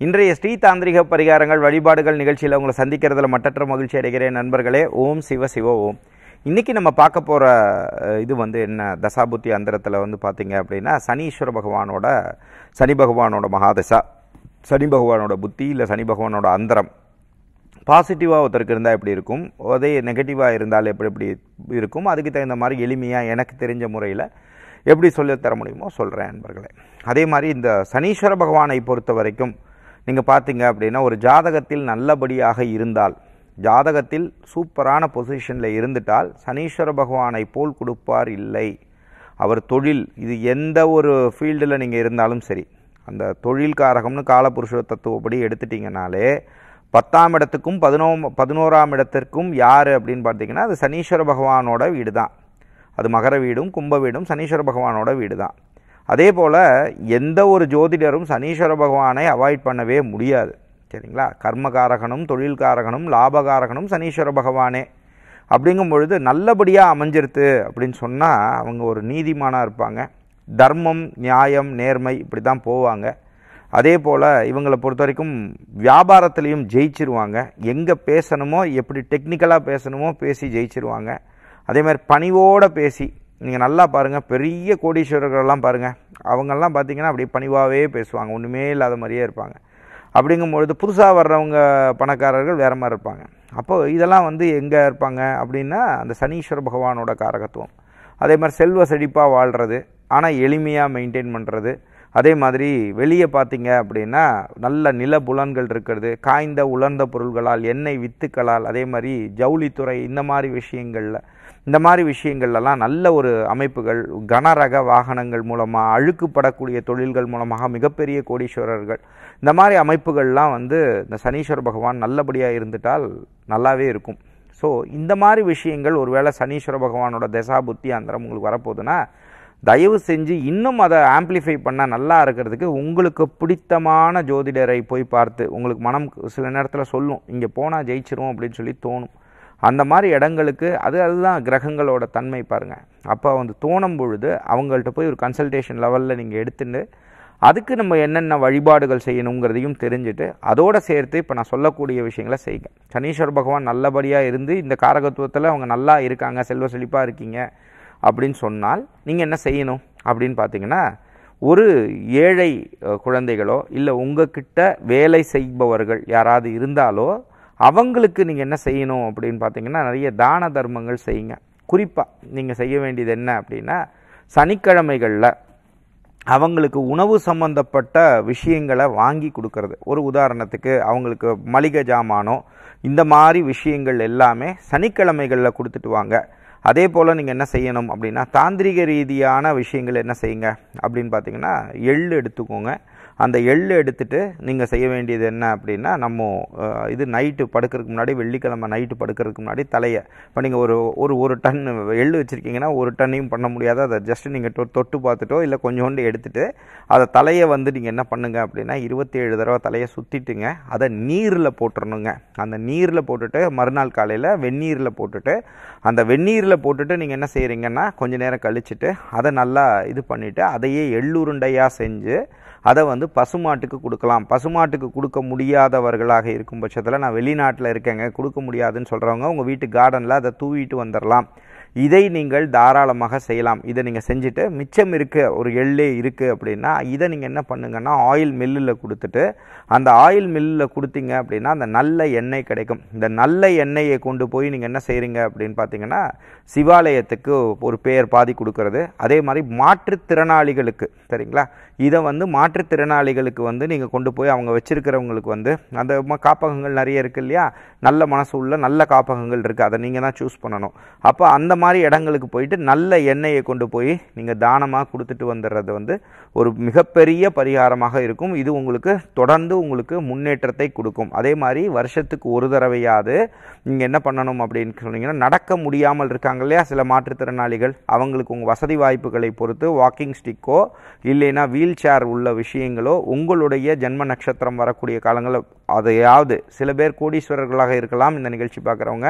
இன்றைய ஸ்ரீ தாந்திரிக பரிகாரங்கள் வழிபாடுகள் நிகழ்ச்சியில் உங்களை சந்திக்கிறதுல மட்டற்ற மகிழ்ச்சி அடைகிறேன் நண்பர்களே ஓம் சிவ சிவ ஓம் இன்னைக்கு நம்ம பார்க்க போகிற இது வந்து என்ன தசாபுத்தி அந்தரத்தில் வந்து பார்த்தீங்க அப்படின்னா சனீஸ்வர பகவானோட சனி பகவானோட மகாதசா சனி பகவானோட புத்தி இல்லை சனி பகவானோட அந்தரம் பாசிட்டிவாக ஒருத்தருக்கு இருந்தால் எப்படி இருக்கும் அதே நெகட்டிவாக இருந்தால் எப்படி எப்படி இருக்கும் அதுக்கு தகுந்த மாதிரி எளிமையாக எனக்கு தெரிஞ்ச முறையில் எப்படி சொல்லித் தர முடியுமோ சொல்கிறேன் நண்பர்களே அதே மாதிரி இந்த சனீஸ்வர பகவானை பொறுத்த வரைக்கும் நீங்கள் பார்த்தீங்க அப்படின்னா ஒரு ஜாதகத்தில் நல்லபடியாக இருந்தால் ஜாதகத்தில் சூப்பரான பொசிஷனில் இருந்துட்டால் சனீஸ்வர பகவானை போல் கொடுப்பார் இல்லை அவர் தொழில் இது எந்த ஒரு ஃபீல்டில் நீங்கள் இருந்தாலும் சரி அந்த தொழில் காரகம்னு காலபுருஷ தத்துவப்படி எடுத்துட்டிங்கனாலே பத்தாம் இடத்துக்கும் பதினோ பதினோராம் இடத்திற்கும் யார் அப்படின்னு பார்த்தீங்கன்னா அது சனீஸ்வர பகவானோட வீடு தான் அது மகர வீடும் கும்ப வீடும் சனீஸ்வர பகவானோட வீடு தான் அதே போல் எந்த ஒரு ஜோதிடரும் சனீஸ்வர பகவானை அவாய்ட் பண்ணவே முடியாது சரிங்களா கர்மகாரகனும் தொழில்காரகனும் லாபகாரகனும் சனீஸ்வர பகவானே அப்படிங்கும் பொழுது நல்லபடியாக அமைஞ்சிருது அப்படின்னு சொன்னால் அவங்க ஒரு நீதிமானாக இருப்பாங்க தர்மம் நியாயம் நேர்மை இப்படி தான் போவாங்க அதே போல் இவங்களை பொறுத்த வரைக்கும் வியாபாரத்துலேயும் ஜெயிச்சிருவாங்க எங்கே பேசணுமோ எப்படி டெக்னிக்கலாக பேசணுமோ பேசி ஜெயிச்சிருவாங்க அதே மாதிரி பணிவோடு பேசி நீங்கள் நல்லா பாருங்கள் பெரிய கோடீஸ்வரர்கள்லாம் பாருங்கள் அவங்கெல்லாம் பார்த்தீங்கன்னா அப்படியே பணிவாகவே பேசுவாங்க ஒன்றுமே இல்லாத மாதிரியே இருப்பாங்க அப்படிங்கும்பொழுது புதுசாக வர்றவங்க பணக்காரர்கள் வேறு மாதிரி இருப்பாங்க அப்போது இதெல்லாம் வந்து எங்கே இருப்பாங்க அப்படின்னா அந்த சனீஸ்வர பகவானோட காரகத்துவம் அதே மாதிரி செல்வ செழிப்பாக வாழ்கிறது ஆனால் எளிமையாக மெயின்டைன் பண்ணுறது அதே மாதிரி வெளியே பார்த்தீங்க அப்படின்னா நல்ல நில புலன்கள் இருக்கிறது காய்ந்த உலர்ந்த பொருள்களால் எண்ணெய் வித்துக்களால் அதே மாதிரி ஜவுளித்துறை இந்த மாதிரி விஷயங்களில் இந்த மாதிரி விஷயங்கள்லாம் நல்ல ஒரு அமைப்புகள் கனரக வாகனங்கள் மூலமாக அழுக்குப்படக்கூடிய தொழில்கள் மூலமாக மிகப்பெரிய கோடீஸ்வரர்கள் இந்த மாதிரி அமைப்புகள்லாம் வந்து இந்த சனீஸ்வர பகவான் நல்லபடியாக இருந்துட்டால் நல்லாவே இருக்கும் ஸோ இந்த மாதிரி விஷயங்கள் ஒருவேளை சனீஸ்வர பகவானோட தசா புத்தி அந்தரம் உங்களுக்கு வரப்போகுதுன்னா தயவு செஞ்சு இன்னும் அதை ஆம்ப்ளிஃபை பண்ணால் நல்லா இருக்கிறதுக்கு உங்களுக்கு பிடித்தமான ஜோதிடரை போய் பார்த்து உங்களுக்கு மனம் சில நேரத்தில் சொல்லும் இங்கே போனால் ஜெயிச்சிரும் அப்படின்னு சொல்லி தோணும் அந்த மாதிரி இடங்களுக்கு அது அதுதான் கிரகங்களோட தன்மை பாருங்கள் அப்போ வந்து தோணும் பொழுது அவங்கள்ட்ட போய் ஒரு கன்சல்டேஷன் லெவலில் நீங்கள் எடுத்துட்டு அதுக்கு நம்ம என்னென்ன வழிபாடுகள் செய்யணுங்கிறதையும் தெரிஞ்சுட்டு அதோடு சேர்த்து இப்போ நான் சொல்லக்கூடிய விஷயங்களை செய்யுங்க சனீஸ்வர பகவான் நல்லபடியாக இருந்து இந்த காரகத்துவத்தில் அவங்க நல்லா இருக்காங்க செல்வ செழிப்பாக இருக்கீங்க அப்படின்னு சொன்னால் நீங்கள் என்ன செய்யணும் அப்படின்னு பார்த்தீங்கன்னா ஒரு ஏழை குழந்தைகளோ இல்லை உங்ககிட்ட வேலை செய்பவர்கள் யாராவது இருந்தாலோ அவங்களுக்கு நீங்கள் என்ன செய்யணும் அப்படின்னு பார்த்தீங்கன்னா நிறைய தான தர்மங்கள் செய்யுங்க குறிப்பாக நீங்கள் செய்ய வேண்டியது என்ன அப்படின்னா சனிக்கிழமைகளில் அவங்களுக்கு உணவு சம்பந்தப்பட்ட விஷயங்களை வாங்கி கொடுக்கறது ஒரு உதாரணத்துக்கு அவங்களுக்கு மளிகை ஜாமானோ இந்த மாதிரி விஷயங்கள் எல்லாமே சனிக்கிழமைகளில் கொடுத்துட்டு வாங்க அதே போல் நீங்கள் என்ன செய்யணும் அப்படின்னா தாந்திரிக ரீதியான விஷயங்கள் என்ன செய்யுங்க அப்படின்னு பார்த்தீங்கன்னா எள் எடுத்துக்கோங்க அந்த எள் எடுத்துட்டு நீங்கள் செய்ய வேண்டியது என்ன அப்படின்னா நம்ம இது நைட்டு படுக்கிறதுக்கு முன்னாடி வெள்ளிக்கிழமை நைட்டு படுக்கிறதுக்கு முன்னாடி தலையை இப்போ நீங்கள் ஒரு ஒரு ஒரு டன் எள் வச்சுருக்கீங்கன்னா ஒரு டன்னையும் பண்ண முடியாது அதை ஜஸ்ட் நீங்கள் தொ தொட்டு பார்த்துட்டோ இல்லை கொஞ்சோண்டு எடுத்துகிட்டு அதை தலையை வந்து நீங்கள் என்ன பண்ணுங்க அப்படின்னா இருபத்தேழு தடவை தலையை சுற்றிட்டுங்க அதை நீரில் போட்டுறணுங்க அந்த நீரில் போட்டுட்டு மறுநாள் காலையில் வெந்நீரில் போட்டுட்டு அந்த வெந்நீரில் போட்டுட்டு நீங்கள் என்ன செய்கிறீங்கன்னா கொஞ்ச நேரம் கழிச்சுட்டு அதை நல்லா இது பண்ணிவிட்டு அதையே எள்ளுருண்டையாக செஞ்சு அதை வந்து பசுமாட்டுக்கு கொடுக்கலாம் பசுமாட்டுக்கு கொடுக்க முடியாதவர்களாக இருக்கும் பட்சத்தில் நான் வெளிநாட்டில் இருக்கேங்க கொடுக்க முடியாதுன்னு சொல்கிறவங்க உங்கள் வீட்டு கார்டனில் அதை தூவிட்டு வந்துடலாம் இதை நீங்கள் தாராளமாக செய்யலாம் இதை நீங்கள் செஞ்சுட்டு மிச்சம் இருக்க ஒரு எள்ளே இருக்குது அப்படின்னா இதை நீங்கள் என்ன பண்ணுங்கன்னா ஆயில் மில்லில் கொடுத்துட்டு அந்த ஆயில் மில்லில் கொடுத்தீங்க அப்படின்னா அந்த நல்ல எண்ணெய் கிடைக்கும் இந்த நல்ல எண்ணெயை கொண்டு போய் நீங்கள் என்ன செய்கிறீங்க அப்படின்னு பார்த்தீங்கன்னா சிவாலயத்துக்கு ஒரு பேர் பாதி கொடுக்கறது அதே மாதிரி மாற்றுத்திறனாளிகளுக்கு சரிங்களா இதை வந்து மாற்றுத்திறனாளிகளுக்கு வந்து நீங்கள் கொண்டு போய் அவங்க வச்சுருக்கிறவங்களுக்கு வந்து அந்த காப்பகங்கள் நிறைய இருக்குது இல்லையா நல்ல மனசு உள்ள நல்ல காப்பகங்கள் இருக்குது அதை நீங்கள் தான் சூஸ் பண்ணணும் அப்போ அந்த மாதிரி இடங்களுக்கு போயிட்டு நல்ல எண்ணெயை கொண்டு போய் நீங்கள் தானமாக கொடுத்துட்டு வந்துடுறது வந்து ஒரு மிகப்பெரிய பரிகாரமாக இருக்கும் இது உங்களுக்கு தொடர்ந்து உங்களுக்கு முன்னேற்றத்தை கொடுக்கும் அதே மாதிரி வருஷத்துக்கு ஒரு தடவையாவது நீங்கள் என்ன பண்ணணும் அப்படின்னு சொன்னீங்கன்னா நடக்க முடியாமல் இருக்காங்க இல்லையா சில மாற்றுத்திறனாளிகள் அவங்களுக்கு உங்கள் வசதி வாய்ப்புகளை பொறுத்து வாக்கிங் ஸ்டிக்கோ இல்லைன்னா வீல் சேர் உள்ள விஷயங்களோ உங்களுடைய ஜென்ம நட்சத்திரம் வரக்கூடிய காலங்களில் அதையாவது சில பேர் கோடீஸ்வரர்களாக இருக்கலாம் இந்த நிகழ்ச்சி பார்க்குறவங்க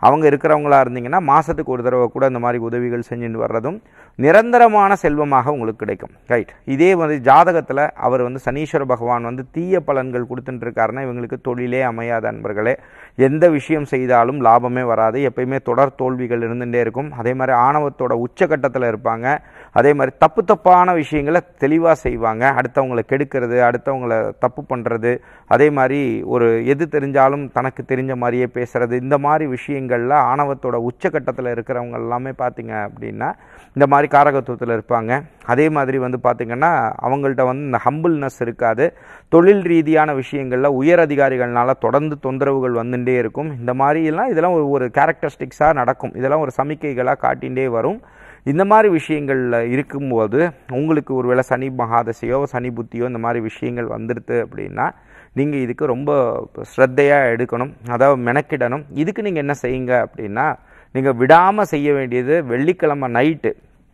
அவங்க இருக்கிறவங்களா இருந்தீங்கன்னா மாதத்துக்கு ஒரு தடவை கூட இந்த மாதிரி உதவிகள் செஞ்சுட்டு வர்றதும் நிரந்தரமான செல்வமாக உங்களுக்கு கிடைக்கும் ரைட் இதே வந்து ஜாதகத்தில் அவர் வந்து சனீஸ்வர பகவான் வந்து தீய பலன்கள் கொடுத்துட்டு இருக்காருன்னா இவங்களுக்கு தொழிலே அமையாத அன்பர்களே எந்த விஷயம் செய்தாலும் லாபமே வராது எப்பயுமே தொடர் தோல்விகள் இருந்துகிட்டே இருக்கும் அதே மாதிரி ஆணவத்தோட உச்சக்கட்டத்தில் இருப்பாங்க அதே மாதிரி தப்பு தப்பான விஷயங்களை தெளிவாக செய்வாங்க அடுத்தவங்களை கெடுக்கிறது அடுத்தவங்களை தப்பு பண்ணுறது அதே மாதிரி ஒரு எது தெரிஞ்சாலும் தனக்கு தெரிஞ்ச மாதிரியே பேசுறது இந்த மாதிரி விஷயங்களில் ஆணவத்தோட உச்சக்கட்டத்தில் இருக்கிறவங்க எல்லாமே பார்த்தீங்க அப்படின்னா இந்த மாதிரி காரகத்துவத்தில் இருப்பாங்க அதே மாதிரி வந்து பார்த்திங்கன்னா அவங்கள்ட்ட வந்து இந்த ஹம்பிள்னஸ் இருக்காது தொழில் ரீதியான விஷயங்களில் உயர் அதிகாரிகள்னால தொடர்ந்து தொந்தரவுகள் வந்துட்டே இருக்கும் இந்த மாதிரிலாம் இதெல்லாம் ஒரு ஒரு கேரக்டரிஸ்டிக்ஸாக நடக்கும் இதெல்லாம் ஒரு சமிக்கைகளாக காட்டிகிட்டே வரும் இந்த மாதிரி விஷயங்களில் இருக்கும்போது உங்களுக்கு ஒரு வேளை சனி மகாதசையோ சனி புத்தியோ இந்த மாதிரி விஷயங்கள் வந்துடுது அப்படின்னா நீங்கள் இதுக்கு ரொம்ப ஸ்ரத்தையாக எடுக்கணும் அதாவது மெனக்கிடணும் இதுக்கு நீங்கள் என்ன செய்யுங்க அப்படின்னா நீங்கள் விடாமல் செய்ய வேண்டியது வெள்ளிக்கிழமை நைட்டு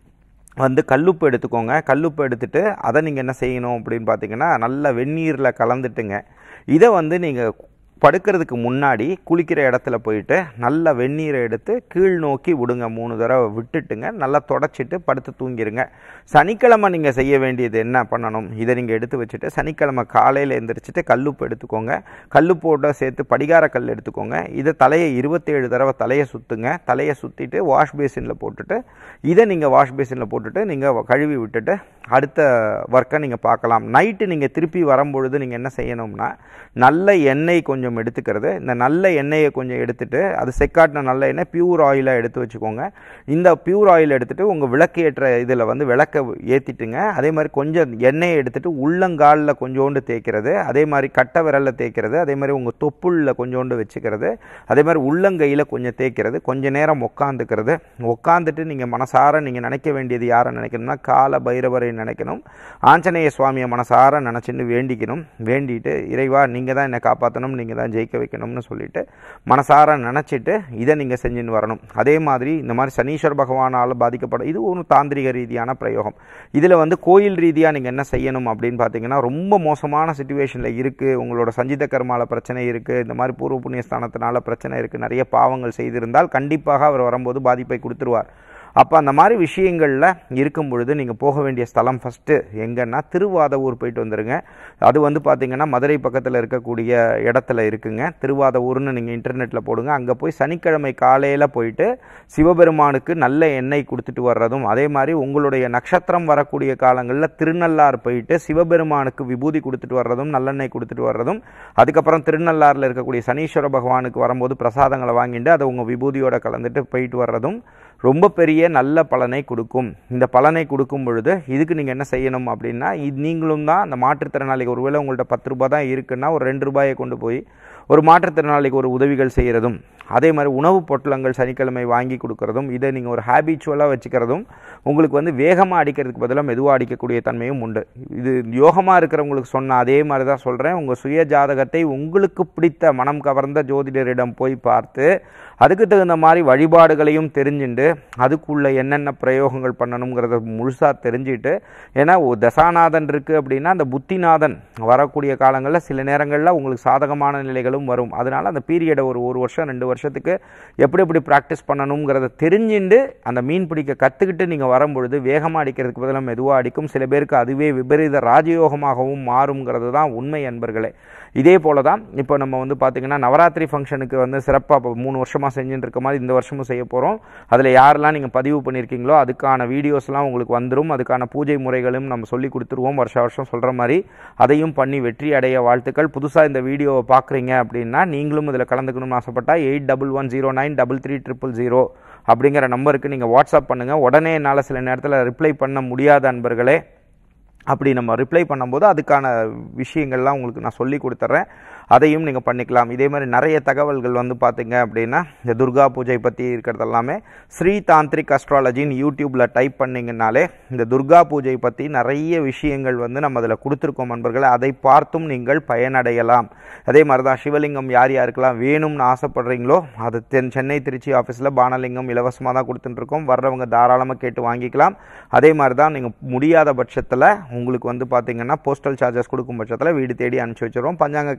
வந்து கல்லுப்பு எடுத்துக்கோங்க கல்லுப்பு எடுத்துட்டு அதை நீங்கள் என்ன செய்யணும் அப்படின்னு பார்த்தீங்கன்னா நல்ல வெந்நீரில் கலந்துட்டுங்க இதை வந்து நீங்கள் படுக்கிறதுக்கு முன்னாடி குளிக்கிற இடத்துல போயிட்டு நல்ல வெந்நீரை எடுத்து கீழ் நோக்கி விடுங்க மூணு தடவை விட்டுட்டுங்க நல்லா தொடச்சிட்டு படுத்து தூங்கிடுங்க சனிக்கிழமை நீங்கள் செய்ய வேண்டியது என்ன பண்ணணும் இதை நீங்கள் எடுத்து வச்சுட்டு சனிக்கிழமை காலையில் எந்திரிச்சிட்டு கல்லுப்பு எடுத்துக்கோங்க கல்லுப்போட சேர்த்து படிகார கல் எடுத்துக்கோங்க இதை தலையை இருபத்தேழு தடவை தலையை சுற்றுங்க தலையை சுற்றிட்டு வாஷ் பேசினில் போட்டுட்டு இதை நீங்கள் வாஷ் பேசினில் போட்டுட்டு நீங்கள் கழுவி விட்டுட்டு அடுத்த ஒர்க்கை நீங்கள் பார்க்கலாம் நைட்டு நீங்கள் திருப்பி வரும்பொழுது நீங்கள் என்ன செய்யணும்னா நல்ல எண்ணெய் கொஞ்சம் எடுத்துக்கிறது இந்த நல்ல எண்ணெயை கொஞ்சம் எடுத்துட்டு அது செக்காட்டின நல்ல எண்ணெய் பியூர் ஆயிலாக எடுத்து வச்சுக்கோங்க இந்த பியூர் ஆயில் எடுத்துட்டு உங்கள் விளக்கு ஏற்ற இதில் வந்து விளக்க ஏற்றிட்டுங்க அதே மாதிரி கொஞ்சம் எண்ணெயை எடுத்துட்டு உள்ளங்காலில் கொஞ்சோண்டு தேய்க்கிறது அதே மாதிரி கட்டை விரலில் தேய்க்கிறது அதே மாதிரி உங்கள் தொப்புளில் கொஞ்சோண்டு வச்சுக்கிறது அதே மாதிரி உள்ளங்கையில் கொஞ்சம் தேய்க்கிறது கொஞ்ச நேரம் உட்காந்துக்கிறது உட்காந்துட்டு நீங்கள் மனசார நீங்கள் நினைக்க வேண்டியது யாரை நினைக்கணும்னா கால பைரவரை நினைக்கணும் ஆஞ்சநேய சுவாமியை மனசார நினச்சின்னு வேண்டிக்கணும் வேண்டிட்டு இறைவா நீங்கள் தான் என்னை காப்பாற்றணும் நீங்கள் தான் ஜெயிக்க வைக்கணும்னு சொல்லிட்டு மனசார நினச்சிட்டு இதை நீங்கள் செஞ்சுன்னு வரணும் அதே மாதிரி இந்த மாதிரி சனீஸ்வர பகவானால் பாதிக்கப்பட இது ஒரு தாந்திரிக ரீதியான பிரயோகம் இதில் வந்து கோயில் ரீதியாக நீங்கள் என்ன செய்யணும் அப்படின்னு பார்த்தீங்கன்னா ரொம்ப மோசமான சுச்சுவேஷனில் இருக்குது உங்களோட சஞ்சித கர்மால பிரச்சனை இருக்குது இந்த மாதிரி பூர்வ புண்ணிய ஸ்தானத்தினால பிரச்சனை இருக்குது நிறைய பாவங்கள் செய்திருந்தால் கண்டிப்பாக அவர் வரும்போது பாதிப்பை கொடுத்துருவார் அப்போ அந்த மாதிரி விஷயங்களில் இருக்கும் பொழுது நீங்கள் போக வேண்டிய ஸ்தலம் ஃபஸ்ட்டு எங்கன்னா திருவாதவூர் போயிட்டு வந்துடுங்க அது வந்து பார்த்திங்கன்னா மதுரை பக்கத்தில் இருக்கக்கூடிய இடத்துல இருக்குங்க திருவாதவூர்னு நீங்கள் இன்டர்நெட்டில் போடுங்க அங்கே போய் சனிக்கிழமை காலையில் போயிட்டு சிவபெருமானுக்கு நல்ல எண்ணெய் கொடுத்துட்டு வர்றதும் அதே மாதிரி உங்களுடைய நட்சத்திரம் வரக்கூடிய காலங்களில் திருநள்ளார் போயிட்டு சிவபெருமானுக்கு விபூதி கொடுத்துட்டு வர்றதும் நல்லெண்ணெய் கொடுத்துட்டு வர்றதும் அதுக்கப்புறம் திருநள்ளாறில் இருக்கக்கூடிய சனீஸ்வர பகவானுக்கு வரும்போது பிரசாதங்களை வாங்கிட்டு அதை உங்கள் விபூதியோட கலந்துட்டு போயிட்டு வர்றதும் ரொம்ப பெரிய நல்ல பலனை கொடுக்கும் இந்த பலனை கொடுக்கும் பொழுது இதுக்கு நீங்கள் என்ன செய்யணும் அப்படின்னா இது நீங்களும் தான் அந்த மாற்றுத்திறனாளிக்கு ஒருவேளை உங்கள்கிட்ட பத்து ரூபாய் தான் இருக்குன்னா ஒரு ரெண்டு ரூபாயை கொண்டு போய் ஒரு மாற்றுத்திறனாளிக்கு ஒரு உதவிகள் செய்கிறதும் அதே மாதிரி உணவுப் பொட்டலங்கள் சனிக்கிழமை வாங்கி கொடுக்கறதும் இதை நீங்கள் ஒரு ஹேபிச்சுவலாக வச்சுக்கிறதும் உங்களுக்கு வந்து வேகமாக அடிக்கிறதுக்கு பதிலாக மெதுவாக அடிக்கக்கூடிய தன்மையும் உண்டு இது யோகமாக இருக்கிறவங்களுக்கு சொன்ன அதே மாதிரி தான் சொல்கிறேன் உங்கள் சுய ஜாதகத்தை உங்களுக்கு பிடித்த மனம் கவர்ந்த ஜோதிடரிடம் போய் பார்த்து அதுக்கு தகுந்த மாதிரி வழிபாடுகளையும் தெரிஞ்சுட்டு அதுக்குள்ளே என்னென்ன பிரயோகங்கள் பண்ணணுங்கிறத முழுசாக தெரிஞ்சுட்டு ஏன்னா ஒ- தசாநாதன் இருக்குது அப்படின்னா அந்த புத்திநாதன் வரக்கூடிய காலங்களில் சில நேரங்களில் உங்களுக்கு சாதகமான நிலைகளும் வரும் அதனால் அந்த பீரியடை ஒரு ஒரு வருஷம் ரெண்டு வருஷத்துக்கு எப்படி எப்படி ப்ராக்டிஸ் பண்ணணுங்கிறத தெரிஞ்சுட்டு அந்த மீன் பிடிக்க கற்றுக்கிட்டு நீங்கள் வரும்பொழுது வேகமாக அடிக்கிறதுக்கு பதிலாக மெதுவாக அடிக்கும் சில பேருக்கு அதுவே விபரீத ராஜயோகமாகவும் மாறுங்கிறது தான் உண்மை அன்பர்களே இதே போல தான் இப்போ நம்ம வந்து பார்த்திங்கன்னா நவராத்திரி ஃபங்க்ஷனுக்கு வந்து சிறப்பாக மூணு வருஷமாக செஞ்சுட்டு இருக்க மாதிரி இந்த வருஷமும் செய்ய போகிறோம் அதில் யாரெல்லாம் நீங்கள் பதிவு பண்ணியிருக்கீங்களோ அதுக்கான வீடியோஸ்லாம் உங்களுக்கு வந்துடும் அதுக்கான பூஜை முறைகளும் நம்ம சொல்லி கொடுத்துருவோம் வருஷ வருஷம் சொல்கிற மாதிரி அதையும் பண்ணி வெற்றி அடைய வாழ்த்துக்கள் புதுசாக இந்த வீடியோவை பார்க்குறீங்க அப்படின்னா நீங்களும் இதில் கலந்துக்கணும்னு ஆசைப்பட்டா eight double one zero nine double three triple zero அப்படிங்கிற நம்பருக்கு நீங்கள் வாட்ஸ்அப் பண்ணுங்கள் உடனே என்னால் சில நேரத்தில் ரிப்ளை பண்ண முடியாத அன்பர்களே அப்படி நம்ம ரிப்ளை பண்ணும்போது அதுக்கான விஷயங்கள்லாம் உங்களுக்கு நான் சொல்லி கொடுத்துட்றேன் அதையும் நீங்கள் பண்ணிக்கலாம் இதே மாதிரி நிறைய தகவல்கள் வந்து பார்த்தீங்க அப்படின்னா இந்த துர்கா பூஜை பற்றி இருக்கிறது எல்லாமே ஸ்ரீ தாந்திரிக் அஸ்ட்ராலஜின்னு யூடியூப்பில் டைப் பண்ணிங்கனாலே இந்த துர்கா பூஜை பற்றி நிறைய விஷயங்கள் வந்து நம்ம அதில் கொடுத்துருக்கோம் நண்பர்களே அதை பார்த்தும் நீங்கள் பயனடையலாம் அதே மாதிரி தான் சிவலிங்கம் யார் யாருக்கெல்லாம் வேணும்னு ஆசைப்படுறீங்களோ அது தென் சென்னை திருச்சி ஆஃபீஸில் பானலிங்கம் இலவசமாக தான் கொடுத்துட்டுருக்கோம் வர்றவங்க தாராளமாக கேட்டு வாங்கிக்கலாம் அதே மாதிரி தான் நீங்கள் முடியாத பட்சத்தில் உங்களுக்கு வந்து பார்த்தீங்கன்னா போஸ்டல் சார்ஜஸ் கொடுக்கும் பட்சத்தில் வீடு தேடி அனுப்பிச்சி வச்சிருவோம் பஞ்சாங்க கேலண்டர்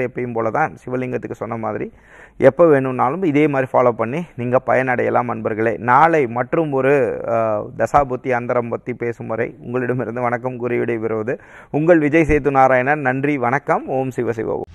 எப்பயும் போல தான் சிவலிங்கத்துக்கு சொன்ன மாதிரி எப்போ வேணும்னாலும் இதே மாதிரி ஃபாலோ பண்ணி நீங்கள் பயனடையலாம் நண்பர்களே நாளை மற்றும் ஒரு அஹ், தசாபுத்தி அந்தரம் பற்றி பேசும் வரை உங்களிடமிருந்து வணக்கம் கூறி விடைபெறுவது உங்கள் விஜய் சேது நாராயணன் நன்றி வணக்கம் ஓம் சிவ சிவ ஓம்